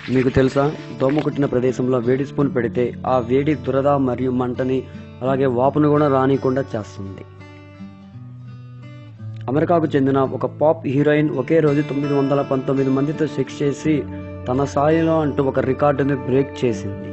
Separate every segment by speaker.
Speaker 1: మీకు తెలుసా దోమ కుట్టిన ప్రదేశంలో వేడి స్పూన్ పెడితే ఆ వేడి దురద మరియు మంటని అలాగే వాపును కూడా రానికుండా చేస్తుంది అమెరికాకు చెందిన ఒక పాప్ హీరోయిన్ ఒకే రోజు తొమ్మిది వందల పంతొమ్మిది మందితో సెక్స్ చేసి తన స్థాయిలో అంటూ ఒక రికార్డుని బ్రేక్ చేసింది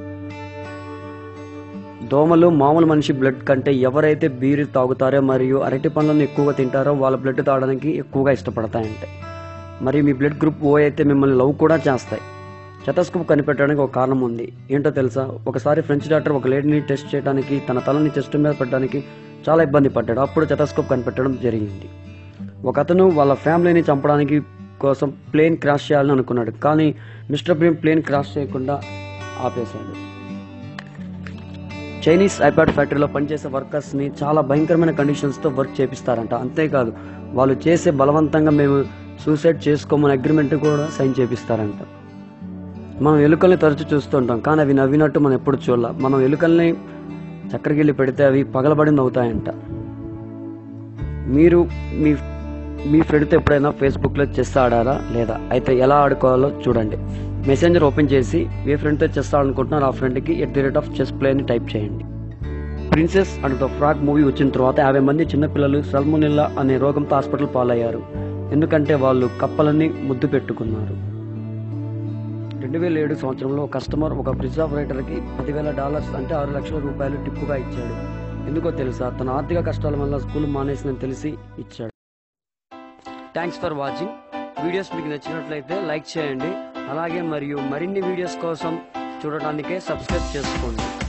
Speaker 1: దోమలు మామూలు మనిషి బ్లడ్ కంటే ఎవరైతే బీరు తాగుతారో మరియు అరటి పండ్లను ఎక్కువగా తింటారో వాళ్ళ బ్లడ్ తాగడానికి ఎక్కువగా ఇష్టపడతాయంట మరి మీ బ్లడ్ గ్రూప్ ఓ అయితే మిమ్మల్ని లవ్ కూడా చేస్తాయి చెతస్కోప్ కనిపెట్టడానికి ఒక కారణం ఉంది ఏంటో తెలుసా ఒకసారి ఫ్రెంచ్ డాక్టర్ ఒక లేడీని టెస్ట్ చేయడానికి తన తలని చెస్ట్ మీద పెట్టడానికి చాలా ఇబ్బంది పడ్డాడు అప్పుడు చెతస్కోప్ కనిపెట్టడం జరిగింది ఒక అతను వాళ్ళ ఫ్యామిలీని చంపడానికి కోసం ప్లేన్ క్రాష్ చేయాలని అనుకున్నాడు కానీ మిస్టర్ ప్రేమ్ ప్లేన్ క్రాష్ చేయకుండా ఆపేశాడు చైనీస్ ఐప్యాడ్ ఫ్యాక్టరీలో పనిచేసే వర్కర్స్ని చాలా భయంకరమైన కండిషన్స్తో వర్క్ చేపిస్తారంట అంతేకాదు వాళ్ళు చేసే బలవంతంగా మేము సూసైడ్ చేసుకోమని అగ్రిమెంట్ కూడా సైన్ చేపిస్తారంట మనం ఎలుకల్ని తరచూ చూస్తుంటాం కానీ అవి నవ్వినట్టు మనం ఎప్పుడు చూడాల మనం ఎలుకల్ని చక్కెరగిల్లి పెడితే అవి పగలబడి నవ్వుతాయంట మీరు మీ మీ ఫ్రెండ్తో ఎప్పుడైనా ఫేస్బుక్లో చెస్ ఆడారా లేదా అయితే ఎలా ఆడుకోవాలో చూడండి మెసెంజర్ ఓపెన్ చేసి ఏ ఫ్రెండ్తో చెస్ ఆడాలనుకుంటున్నారో ఆ ఫ్రెండ్కి at the rate of chess play అని టైప్ చేయండి princess and the frog movie వచ్చిన తర్వాత యాభై మంది చిన్నపిల్లలు సల్మునిల్లా అనే రోగంతో హాస్పిటల్ పాలయ్యారు ఎందుకంటే వాళ్ళు కప్పలని ముద్దు పెట్టుకున్నారు రెండు వేల ఏడు సంవత్సరంలో కస్టమర్ ఒక ఫ్రిడ్జ్ ఆపరేటర్కి పదివేల డాలర్స్ అంటే ఆరు లక్షల రూపాయలు టిప్పుగా ఇచ్చాడు ఎందుకో తెలుసా తన ఆర్థిక కష్టాల వల్ల స్కూల్ మానేసిందని తెలిసి ఇచ్చాడు థ్యాంక్స్ ఫర్ వాచింగ్ వీడియోస్ మీకు నచ్చినట్లయితే లైక్ చేయండి అలాగే మరియు మరిన్ని వీడియోస్ కోసం చూడటానికే సబ్స్క్రైబ్ చేసుకోండి